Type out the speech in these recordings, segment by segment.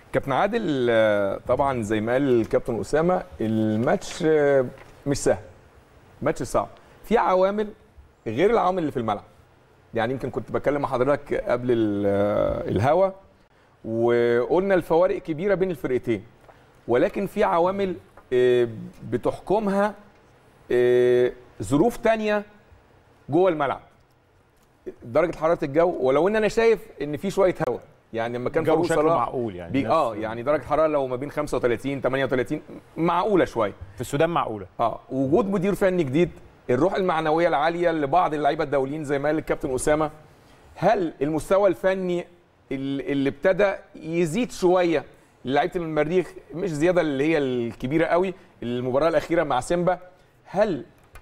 كابتن عادل آه، طبعا زي ما قال الكابتن اسامه الماتش آه، مش سهل ماتش صعب في عوامل غير العوامل اللي في الملعب يعني يمكن كنت بكلم مع حضرتك قبل ال- آه، الهوا وقلنا الفوارق كبيره بين الفرقتين ولكن في عوامل آه، بتحكمها آه، ظروف تانية جوه الملعب درجه حراره الجو ولو ان انا شايف ان في شويه هواء يعني لما كان الجو فاروق شكله صلاح معقول يعني بي الناس- اه يعني درجه حراره لو ما بين 35 38 معقوله شويه في السودان معقوله اه وجود مدير فني جديد الروح المعنويه العاليه لبعض اللعيبه الدوليين زي ما قال الكابتن اسامه هل المستوى الفني ال- اللي ابتدى يزيد شويه لعيبه المريخ مش زياده اللي هي الكبيره قوي المباراه الاخيره مع سيمبا هل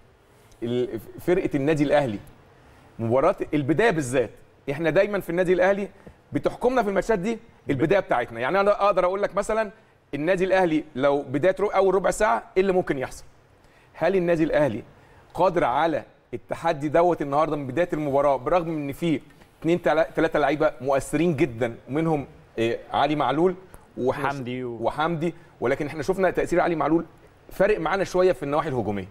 ال- فرقه النادي الاهلي مباراه البدايه بالذات احنا دايما في النادي الاهلي بتحكمنا في الماتشات دي البدايه بتاعتنا يعني انا اقدر اقول لك مثلا النادي الاهلي لو بدايه رو- اول ربع ساعه ايه اللي ممكن يحصل هل النادي الاهلي قادر على التحدي دوت النهارده من بدايه المباراه برغم ان في اثنين ثلاثه لعيبه مؤثرين جدا ومنهم آه، علي معلول وإحنا- وحمدي و- وحمدي ولكن احنا شفنا تاثير علي معلول فارق معانا شويه في النواحي الهجوميه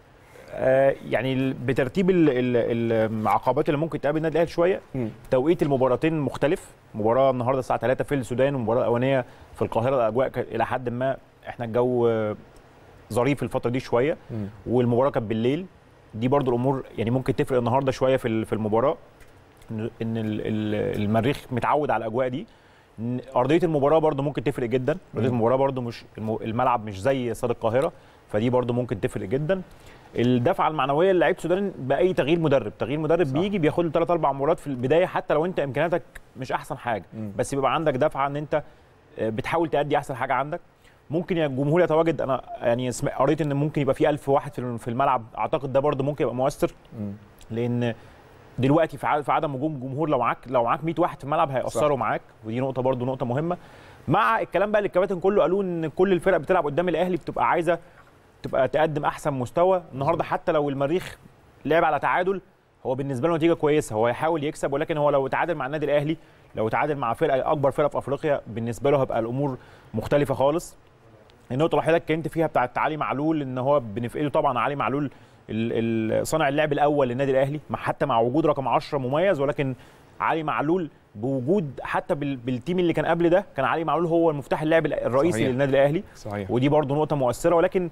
آه، يعني ال- بترتيب ال- ال- العقبات اللي ممكن تقابل النادي الاهلي شويه مم. توقيت المباراتين مختلف مباراه النهارده الساعه 3 في السودان والمباراه الاولانيه في القاهره الاجواء كانت الى حد ما احنا الجو آه، ظريف الفتره دي شويه مم. والمباراه كانت بالليل دي برضو الامور يعني ممكن تفرق النهارده شويه في ال- في المباراه ان إن ال- ال- المريخ متعود على الاجواء دي إن ارضيه المباراه برضو ممكن تفرق جدا ارضيه مم. المباراه برضو مش الم- الملعب مش زي استاد القاهره فدي برضو ممكن تفرق جدا الدفعه المعنويه للعيبه السودان باي تغيير مدرب تغيير مدرب صح. بيجي بياخد له ثلاث اربع مباريات في البدايه حتى لو انت امكانياتك مش احسن حاجه مم. بس بيبقى عندك دفعه ان انت آه، بتحاول تأدي احسن حاجه عندك ممكن يا الجمهور يتواجد انا يعني سمع- قريت ان ممكن يبقى في 1000 واحد في في الملعب اعتقد ده برضه ممكن يبقى مؤثر مم. لان دلوقتي في ع- في عدم وجود جمهور لو معاك لو معاك 100 واحد في الملعب هيأثروا معاك ودي نقطه برضه نقطه مهمه مع الكلام بقى اللي الكباتن كله قالوه ان كل الفرق بتلعب قدام الاهلي بتبقى عايزه تبقى تقدم احسن مستوى النهارده حتى لو المريخ لعب على تعادل هو بالنسبه له نتيجه كويسه هو هيحاول يكسب ولكن هو لو تعادل مع النادي الاهلي لو تعادل مع فرقه اكبر فرقه في افريقيا بالنسبه له هيبقى الامور مختلفه خالص النقطه الوحيده اللي اتكلمت فيها بتاعت علي معلول ان هو بنفقده طبعا علي معلول ال- ال- صانع اللعب الاول للنادي الاهلي مع حتى مع وجود رقم 10 مميز ولكن علي معلول بوجود حتى بال- بالتيم اللي كان قبل ده كان علي معلول هو المفتاح اللعب الرئيسي صحيح. للنادي الاهلي صحيح ودي برضو نقطه مؤثره ولكن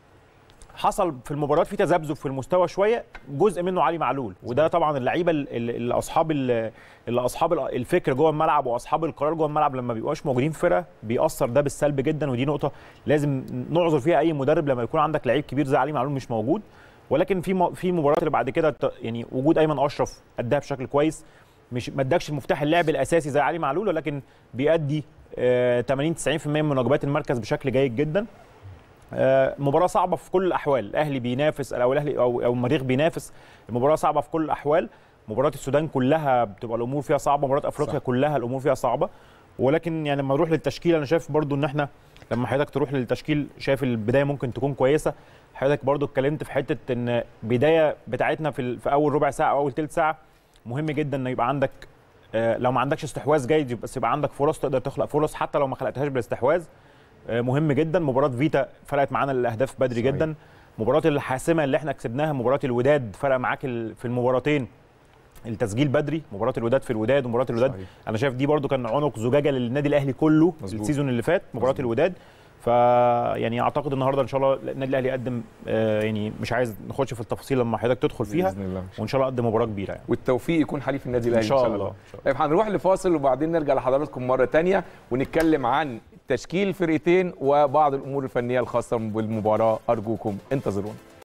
حصل في المباريات في تذبذب في المستوى شويه جزء منه علي معلول وده طبعا اللعيبه ال- ال- اللي اصحاب ال- اللي اصحاب ال- الفكر جوه الملعب واصحاب القرار جوه الملعب لما بيبقاش موجودين في فرقه بيأثر ده بالسلب جدا ودي نقطه لازم نعذر فيها اي مدرب لما يكون عندك لعيب كبير زي علي معلول مش موجود ولكن في م- في مباريات اللي بعد كده ت- يعني وجود ايمن اشرف اداها بشكل كويس مش ما ادكش المفتاح اللعب الاساسي زي علي معلول ولكن بيأدي آه، 80 90% من واجبات المركز بشكل جيد جدا آه، مباراة صعبة في كل الأحوال، الأهلي بينافس أو الأهلي أو أو المريخ بينافس، المباراة صعبة في كل الأحوال، مباراة السودان كلها بتبقى الأمور فيها صعبة، مباراة أفريقيا صح. كلها الأمور فيها صعبة، ولكن يعني لما نروح للتشكيل أنا شايف برضو إن إحنا لما حضرتك تروح للتشكيل شايف البداية ممكن تكون كويسة، حضرتك برضو اتكلمت في حتة إن بداية بتاعتنا في, ال- في أول ربع ساعة أو أول تلت ساعة مهم جدا إن يبقى عندك آه، لو ما عندكش استحواذ جيد بس يبقى عندك فرص تقدر تخلق فرص حتى لو ما خلقتهاش بالاستحواذ آه، مهم جدا مباراه فيتا فرقت معانا الاهداف بدري صحيح. جدا مباراه الحاسمه اللي احنا كسبناها مباراه الوداد فرق معاك ال- في المباراتين التسجيل بدري مباراه الوداد في الوداد ومباراه الوداد صحيح. انا شايف دي برضو كان عنق زجاجه للنادي الاهلي كله مظبوط. السيزون اللي فات مباراه مظبوط. الوداد ف يعني اعتقد النهارده ان شاء الله النادي الاهلي يقدم آه، يعني مش عايز نخش في التفاصيل لما حضرتك تدخل فيها باذن الله وان شاء الله قدم مباراه كبيره يعني والتوفيق يكون حليف النادي ان الاهلي شاء الله إن شاء الله. طيب هنروح لفاصل وبعدين نرجع لحضراتكم مره تانية ونتكلم عن تشكيل الفرقتين وبعض الامور الفنيه الخاصه بالمباراه ارجوكم انتظرونا